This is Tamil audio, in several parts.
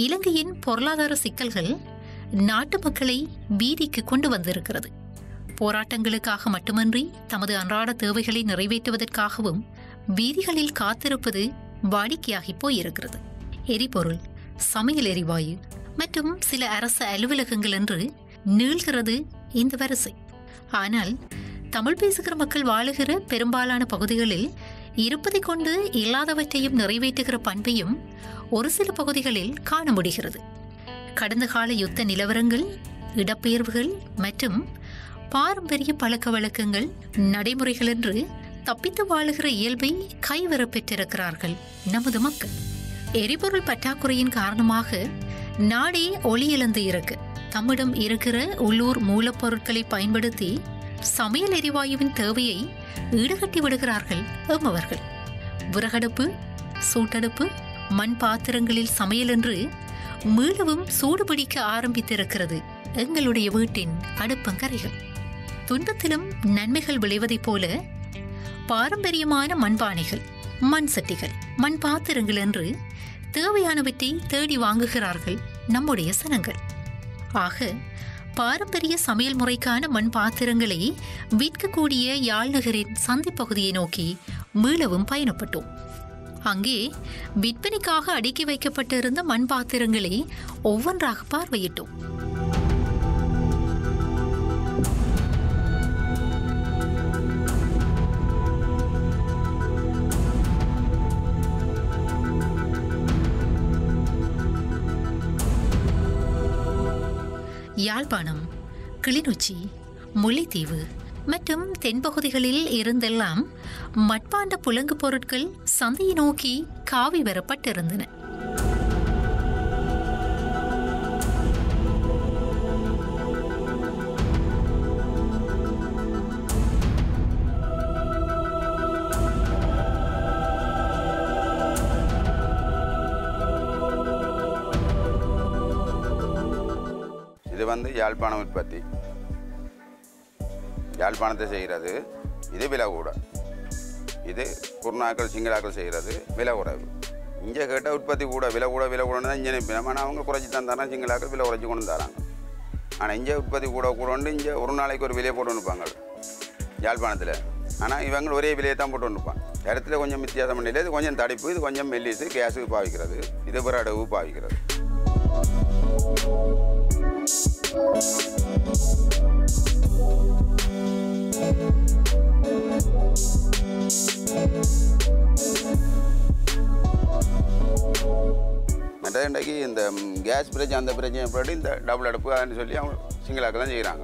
இலங்கையின் பொருளாதார சிக்கல்கள் நாட்டு மக்களை வீதிக்கு கொண்டு வந்திருக்கிறது போராட்டங்களுக்காக மட்டுமன்றி தமது அன்றாட தேவைகளை நிறைவேற்றுவதற்காகவும் வீதிகளில் காத்திருப்பது வாடிக்கையாகி போயிருக்கிறது எரிபொருள் சமையல் எரிவாயு மற்றும் சில அரசு அலுவலகங்கள் என்று நீள்கிறது இந்த வரிசை ஆனால் தமிழ் பேசுகிற மக்கள் வாழுகிற பெரும்பாலான பகுதிகளில் இருப்பதைக் கொண்டு இல்லாதவற்றையும் நிறைவேற்றுகிற பண்பையும் ஒரு சில பகுதிகளில் காண முடிகிறது கடந்த கால யுத்த நிலவரங்கள் இடப்பெயர்வுகள் மற்றும் பாரம்பரிய பழக்க வழக்கங்கள் நடைமுறைகள் என்று தப்பித்து வாழுகிற இயல்பை கைவரப் பெற்றிருக்கிறார்கள் நமது மக்கள் எரிபொருள் பற்றாக்குறையின் காரணமாக நாடே ஒளி இழந்து இருக்கு தம்மிடம் இருக்கிற உள்ளூர் மூலப்பொருட்களை பயன்படுத்தி சமையல் எரிவாயுவின் தேவையை ஈடுகட்டி விடுகிறார்கள் எம்மவர்கள் விறகடுப்பு சூட்டடுப்பு மண் பாத்திரங்களில் சமையல் என்று மீளவும் சூடுபிடிக்க ஆரம்பித்திருக்கிறது எங்களுடைய வீட்டின் அடுப்பங்கரைகள் துன்பத்திலும் நன்மைகள் விளைவதைப் போல பாரம்பரியமான மண்பானைகள் மண் சட்டிகள் மண் பாத்திரங்கள் என்று தேவையானவற்றை தேடி வாங்குகிறார்கள் நம்முடைய சனங்கள் ஆக பாரம்பரிய சமையல் முறைக்கான மண் பாத்திரங்களை விற்கக்கூடிய யாழ் நகரின் சந்தி பகுதியை நோக்கி மீளவும் பயணப்பட்டோம் அங்கே விற்பனைக்காக அடுக்கி வைக்கப்பட்டிருந்த மண் பாத்திரங்களை ஒவ்வொன்றாக பார்வையிட்டோம் யாழ்ப்பாணம் கிளிநொச்சி முல்லைத்தீவு மற்றும் தென்பகுதிகளில் இருந்தெல்லாம் மட்பாண்ட புலங்கு பொருட்கள் சந்தையை நோக்கி காவி வரப்பட்டிருந்தன இது வந்து யாழ்ப்பாணம் உற்பத்தி யாழ்ப்பாணத்தை செய்கிறது இது விலை கூட இது குருநாக்கள் சிங்களாக்கள் செய்கிறது விலை குறைவு இங்கே கேட்டால் உற்பத்தி கூட விலை கூட விலை கூடன்னு தான் இங்கே நினைப்பேன் ஆனால் அவங்க குறைச்சி தான் தராங்க சிங்களாக்கள் விலை குறைச்சி கொண்டு தராங்க ஆனால் இங்கே உற்பத்தி கூட கூடண்டு இங்கே ஒரு நாளைக்கு ஒரு விலையை போட்டு நிற்பாங்க யாழ்ப்பாணத்தில் ஆனால் இவங்க ஒரே விலையை தான் போட்டு நிற்பாங்க இடத்துல கொஞ்சம் வித்தியாசம் பண்ணல இது கொஞ்சம் தடிப்பு இது கொஞ்சம் மெல்லிசு கேஸுக்கு பாவிக்கிறது இது விறடவு பாவிக்கிறது மற்ற இன்றைக்கு இந்த ம், கேஸ் பிரச்சனை அந்த பிரச்சனை எப்படி இந்த டபுள் அடுப்புன்னு சொல்லி அவங்க சிங்கிளாக்க தான் செய்கிறாங்க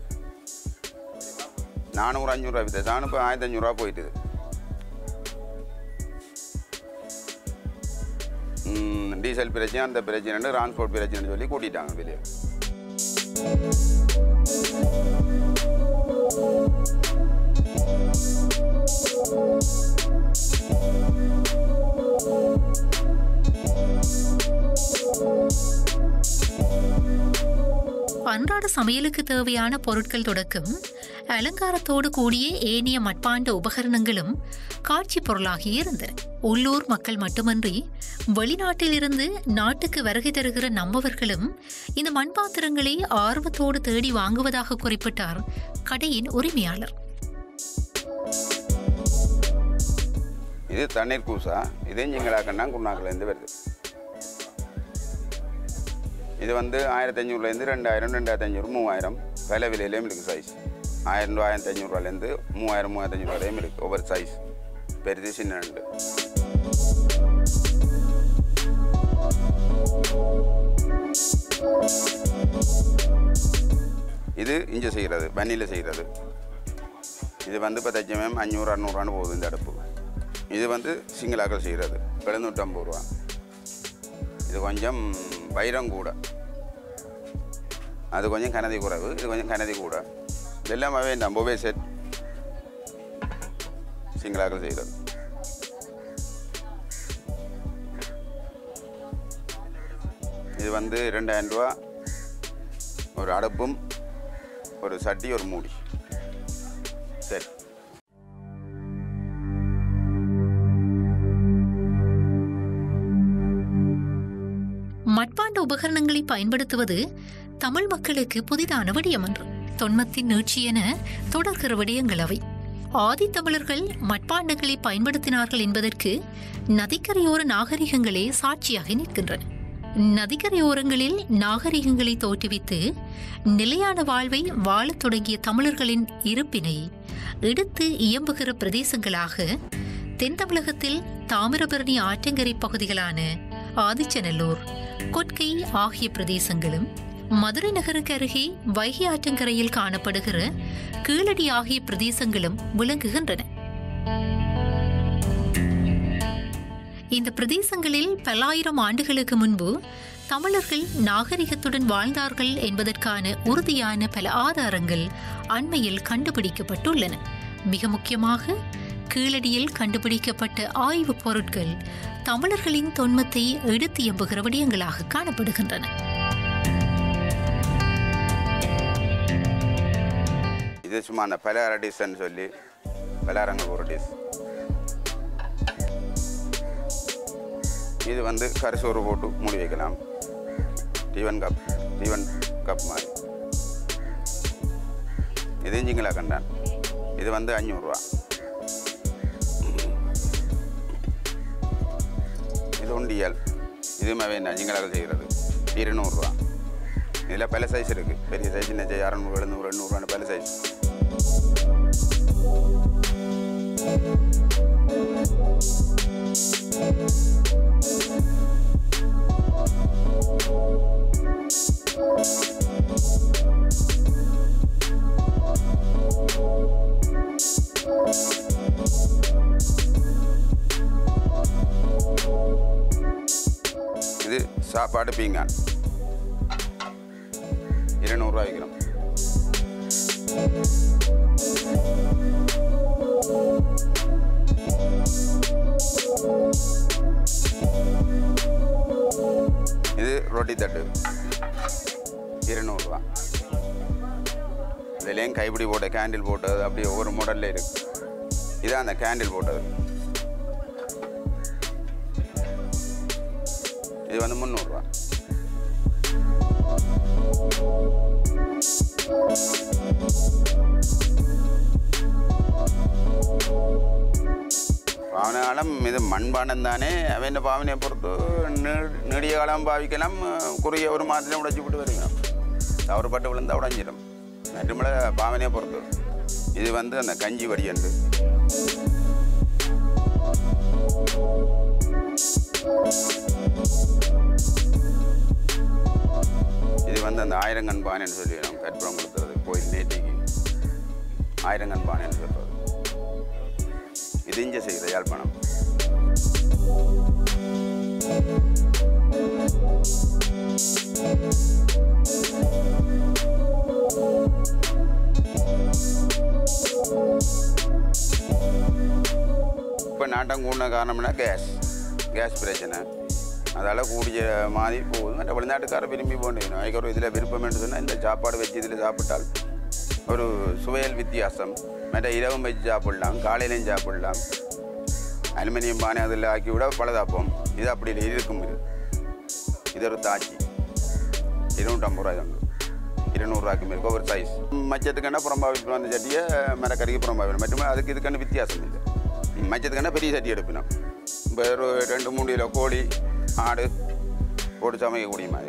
நானூறு அஞ்சூறுரூவா வித்தியாசம் இப்போ ஆயிரத்தி அஞ்சூறுரூவா போயிட்டுது ம், டீசல் பிரச்சனை அந்த பிரச்சனை டிரான்ஸ்போர்ட் பிரச்சனைன்னு சொல்லி கூட்டிட்டாங்க வெளியே அன்றாட சமையலுக்கு தேவையான பொருட்கள் தொடக்கம் அலங்காரத்தோடு கூடிய ஏனைய மட்பாண்ட உபகரணங்களும் காட்சி பொருளாகி இருந்தன உள்ளூர் மக்கள் மட்டுமன்றி வெளிநாட்டிலிருந்து நாட்டுக்கு வருகை தருகிற நம்மவர்களும் இந்த மண்பாத்திரங்களை ஆர்வத்தோடு தேடி வாங்குவதாக குறிப்பிட்டார் கடையின் உரிமையாளர் இது தண்ணீர் கூசா இது சிங்களாக்கன்னா குருநாக்கிலேருந்து வருது இது வந்து ஆயிரத்தி அஞ்சூறுலேருந்து ரெண்டாயிரம் ரெண்டாயிரத்தி அஞ்சூறு மூவாயிரம் விலை விலையிலையும் இருக்குது சைஸ் ஆயிரம் ரூபா ஆயிரத்தி அஞ்சூறுவாலேருந்து மூவாயிரம் மூவாயிரத்தி அஞ்சூறு வரையும் இருக்குது ஒவ்வொரு சைஸ் பெருது சின்ன ரெண்டு இது இங்கே செய்கிறது வன்னியில் செய்கிறது இது வந்து இப்போ தச்சமயம் அஞ்சூறு அறநூறுவான்னு போகுது இந்த அடுப்பு இது வந்து சிங்களாக்கள் செய்கிறது எழுநூற்றம்பது ரூபா இது கொஞ்சம் வைரம் கூட அது கொஞ்சம் கனதி குறைவு இது கொஞ்சம் கனதி கூட இதெல்லாம் வேண்டாம் பொவே செட் சிங்களாக்கள் செய்கிறது இது வந்து ரெண்டாயிரம் ரூபா ஒரு அடுப்பும் ஒரு சட்டி ஒரு மூடி சரி மட்பாண்ட உபகரணங்களை பயன்படுத்துவது தமிழ் மக்களுக்கு புதிதான விடயம் என்று தொன்மத்தின் நீட்சி என தொடர்கிற விடயங்கள் அவை ஆதித்தமிழர்கள் மட்பாண்டங்களை பயன்படுத்தினார்கள் என்பதற்கு நதிக்கரையோர நாகரிகங்களே சாட்சியாக நிற்கின்றன நதிக்கரையோரங்களில் நாகரிகங்களை தோற்றுவித்து நிலையான வாழ்வை வாழத் தொடங்கிய தமிழர்களின் இருப்பினை எடுத்து இயம்புகிற பிரதேசங்களாக தென் தமிழகத்தில் தாமிரபரணி ஆற்றங்கரை பகுதிகளான ஆதிச்சநல்லூர் கொட்கை ஆகிய பிரதேசங்களும் மதுரை நகருக்கு அருகே வைகை ஆற்றங்கரையில் காணப்படுகிற கீழடி ஆகிய பிரதேசங்களும் விளங்குகின்றன இந்த பிரதேசங்களில் பல்லாயிரம் ஆண்டுகளுக்கு முன்பு தமிழர்கள் நாகரிகத்துடன் வாழ்ந்தார்கள் என்பதற்கான உறுதியான பல ஆதாரங்கள் அண்மையில் கண்டுபிடிக்கப்பட்டுள்ளன மிக முக்கியமாக கீழடியில் கண்டுபிடிக்கப்பட்ட ஆய்வுப் பொருட்கள் தமிழர்களின் தொன்மத்தை எடுத்து எம்புகிற விடயங்களாக காணப்படுகின்றன இது சும்மா அந்த பலகார டிஷ்ன்னு சொல்லி பலகாரங்கள் ஒரு டிஷ் இது வந்து கரிசோறு போட்டு மூடி வைக்கலாம் டிவன் கப் டிவன் கப் மாதிரி இது இஞ்சிங்களா கண்டான் இது வந்து அஞ்சூறுரூவா இது உண்டியல் இதுவுமே வேணும் அஞ்சுங்களாக செய்கிறது இருநூறுவா இதில் பல சைஸ் இருக்குது பெரிய சைஸ் சின்ன சைஸ் அறநூறு எழுநூறு எண்ணூறுவான்னு பல சைஸ் இது சாப்பாடு பீங்கான் இருநூறுவா விற்கிறோம் இது ரொட்டி தட்டு இருநூறுவா இதுலேயும் கைப்பிடி போட்ட கேண்டில் போட்டது அப்படி ஒவ்வொரு மாடலில் இருக்கு இதான் அந்த கேண்டில் போட்டது இது வந்து முந்நூறுரூவா பாவனாலம் இது மண்பாண்டம் தானே அவன் பாவனையை பொறுத்து நீ- நீடிய காலம் பாவிக்கலாம் குறுகிய ஒரு மாதத்துல உடைச்சி விட்டு வருங்க தவறுபட்டு விழுந்தா உடைஞ்சிடும் நட்டுமலை பாவனையை பொறுத்து இது வந்து அந்த கஞ்சி வடியண்டு இது வந்து அந்த ஆயிரங்கன் பானைன்னு சொல்லி நம்ம கற்பூரம் கொடுத்துறது கோயில் நேற்றிக்கு ஆயிரங்கன் பானைன்னு சொல்கிறது இது இங்கே செய்கிற யாழ்ப்பாணம் இப்போ நாட்டம் கூடின காரணம்னா கேஸ் கேஸ் பிரச்சனை அதால் கூடிய மாதிரி போகுது மற்ற வெளிநாட்டுக்கார விரும்பி போகணும் அதுக்கு ஒரு இதில் விருப்பம் என்று சொன்னால் இந்த சாப்பாடு வச்சு இதில் சாப்பிட்டால் ஒரு சுவையல் வித்தியாசம் மற்ற இரவும் வச்சு சாப்பிடலாம் காலையிலையும் சாப்பிடலாம் அலுமினியம் பானை அதில் ஆக்கி விட பழுதாப்போம் இது அப்படி இல்லை இது இருக்கும் இது இது ஒரு தாச்சி இருநூற்றம்பது ரூபாய் வந்து இருநூறுவாய்க்கு மேற்கு ஒரு சைஸ் மச்சத்துக்குன்னா புறம்பா விற்பினோம் அந்த சட்டியை மரக்கறிக்கு புறம்பா வேணும் மட்டுமே அதுக்கு இதுக்கான வித்தியாசம் இல்லை மச்சத்துக்குன்னா பெரிய சட்டி எடுப்பினோம் இப்போ ஒரு ரெண்டு மூணு கிலோ கோழி ஆடு போட்டு சமைக்கக்கூடிய மாதிரி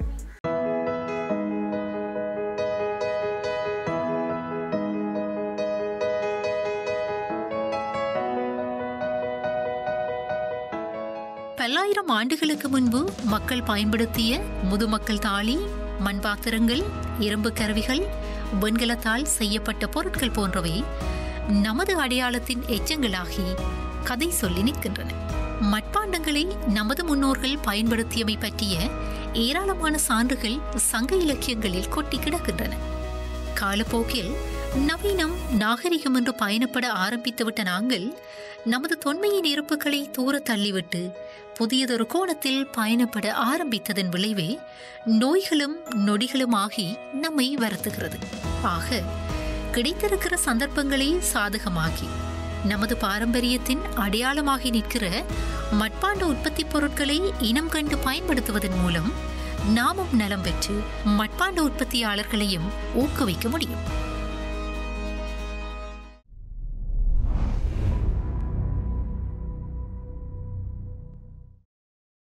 பல்லாயிரம் ஆண்டுகளுக்கு முன்பு மக்கள் பயன்படுத்திய முதுமக்கள் தாளி மண்பாத்திரங்கள் இரும்பு கருவிகள் வெண்கலத்தால் செய்யப்பட்ட பொருட்கள் போன்றவை நமது அடையாளத்தின் எச்சங்களாகி கதை சொல்லி நிற்கின்றன மட்பாண்டங்களை நமது முன்னோர்கள் பயன்படுத்தியமை பற்றிய ஏராளமான சான்றுகள் சங்க இலக்கியங்களில் கொட்டி கிடக்கின்றன காலப்போக்கில் நவீனம் நாகரிகம் என்று பயணப்பட ஆரம்பித்துவிட்ட நாங்கள் நமது தொன்மையின் இருப்புகளை தூர தள்ளிவிட்டு புதியதொரு கோணத்தில் பயணப்பட ஆரம்பித்ததன் விளைவே நோய்களும் நொடிகளும் ஆகி நம்மை வருத்துகிறது ஆக கிடைத்திருக்கிற சந்தர்ப்பங்களை சாதகமாக்கி நமது பாரம்பரியத்தின் அடையாளமாகி நிற்கிற மட்பாண்ட உற்பத்தி பொருட்களை இனம் கண்டு பயன்படுத்துவதன் மூலம் நாமும் நலம் பெற்று மட்பாண்ட உற்பத்தியாளர்களையும் ஊக்குவிக்க முடியும்